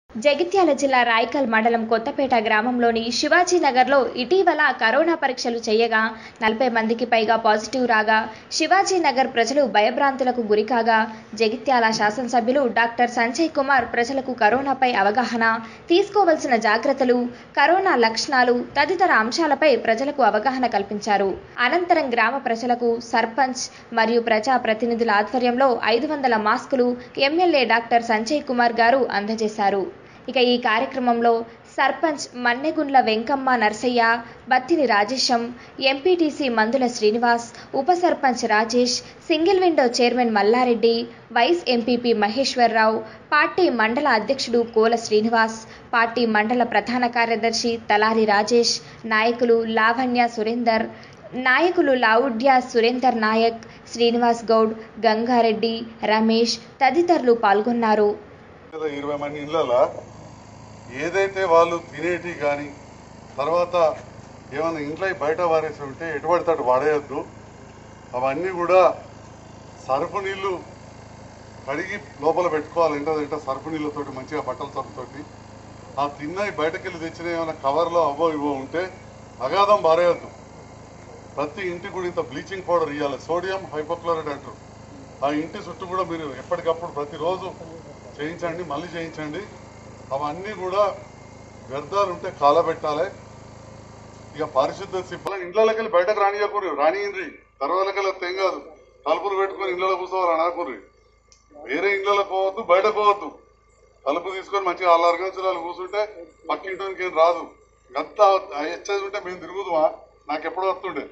జగిత్యాల జిల్లా రాయకల్ మండలం కొత్తపేట గ్రామంలోని శివాజీనగర్లో ఇటీవల కరోనా పరీక్షలు చేయగా నలభై మందికి పైగా పాజిటివ్ రాగా శివాజీనగర్ ప్రజలు భయభ్రాంతులకు గురికాగా జగిత్యాల శాసనసభ్యులు డాక్టర్ సంజయ్ కుమార్ ప్రజలకు కరోనాపై అవగాహన తీసుకోవలసిన జాగ్రత్తలు కరోనా లక్షణాలు తదితర అంశాలపై ప్రజలకు అవగాహన కల్పించారు అనంతరం గ్రామ ప్రజలకు సర్పంచ్ మరియు ప్రజా ప్రతినిధుల ఆధ్వర్యంలో ఐదు వందల మాస్కులు ఎమ్మెల్యే డాక్టర్ సంజయ్ కుమార్ గారు అందజేశారు ఇక ఈ కార్యక్రమంలో సర్పంచ్ మన్నెగుండ్ల వెంకమ్మ నర్సయ్య బత్తిని రాజేశం ఎంపీటీసీ మందుల శ్రీనివాస్ ఉప sarpanch Rajesh single window chairman Mallareddy vice MPP Maheshwararao party మండల అధ్యక్షుడు కోల శ్రీనివాస్ పార్టీ మండల ప్రధాన కార్యదర్శి తలారి రాజేష్ నాయకులు లావణ్య సురేందర్ నాయకులు లావుడ్య సురేందర్ నాయక్ శ్రీనివాస్ గౌడ్ గంగారెడ్డి రమేష్ తదితరులు పాల్గొన్నారు కదా ఇరవై మంది ఇళ్ళలో ఏదైతే వాళ్ళు తినేటి కానీ తర్వాత ఏమైనా ఇంట్లో బయట వారేసి ఉంటే ఎటువంటి అటు వాడేయద్దు అవన్నీ కూడా సరుపు నీళ్ళు కడిగి లోపల పెట్టుకోవాలి ఇంటదంటే సరుపు నీళ్ళతోటి మంచిగా బట్టల సరుపుతోటి ఆ తిన్నవి బయటకెళ్ళి తెచ్చిన ఏమైనా కవర్లో అవో ఇవో ఉంటే అగాధం పారేయద్దు ప్రతి ఇంటికి కూడా ఇంత బ్లీచింగ్ పౌడర్ ఇవ్వాలి సోడియం హైపోక్లోరైడ్ అంటారు ఆ ఇంటి చుట్టూ కూడా మీరు ఎప్పటికప్పుడు ప్రతిరోజు చేయించండి మళ్ళీ చేయించండి అవన్నీ కూడా వ్యర్థాలు ఉంటే కాలబెట్టాలి ఇక పారిశుద్ధ సిబ్బంది ఇంట్లోకి వెళ్ళి బయటకు రానియకూరి రానియండి తర్వాతకి వెళ్ళి ఏం కాదు తలుపులు పెట్టుకొని ఇళ్ళలో కూర్చోవాలి అనకూరి వేరే ఇళ్ళలో పోవద్దు బయట పోవద్దు తలుపు తీసుకొని మంచిగా ఆరు గంటలు కూర్చుంటే పక్కింటికి ఏం రాదు గంత హెచ్చేది ఉంటే మేము తిరుగుదామా నాకు ఎప్పుడో వస్తుండే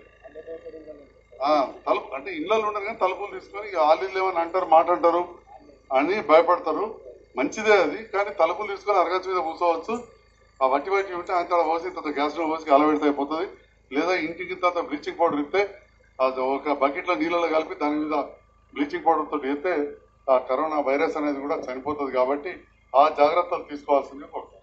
ఆ, తలుపు అంటే ఇళ్ళలో ఉండరు కానీ తలుపులు తీసుకొని ఇక ఆలీలు ఏమని అంటారు మాట అంటారు అని భయపడతారు మంచిదే అది కానీ తలుపులు తీసుకొని అరగచ్చు మీద కూర్చోవచ్చు ఆ వట్టి వట్టి ఉంటే అంత పోసి తర్వాత గ్యాస్ లో పోసి అలవెడితే అయిపోతుంది లేదా ఇంటికి తర్వాత బ్లీచింగ్ పౌడర్ ఇస్తే అది ఒక బకెట్లో నీళ్ళలో కలిపి దాని మీద బ్లీచింగ్ పౌడర్ తోటి వేస్తే ఆ కరోనా వైరస్ అనేది కూడా చనిపోతుంది కాబట్టి ఆ జాగ్రత్తలు తీసుకోవాల్సింది కోరుతున్నాను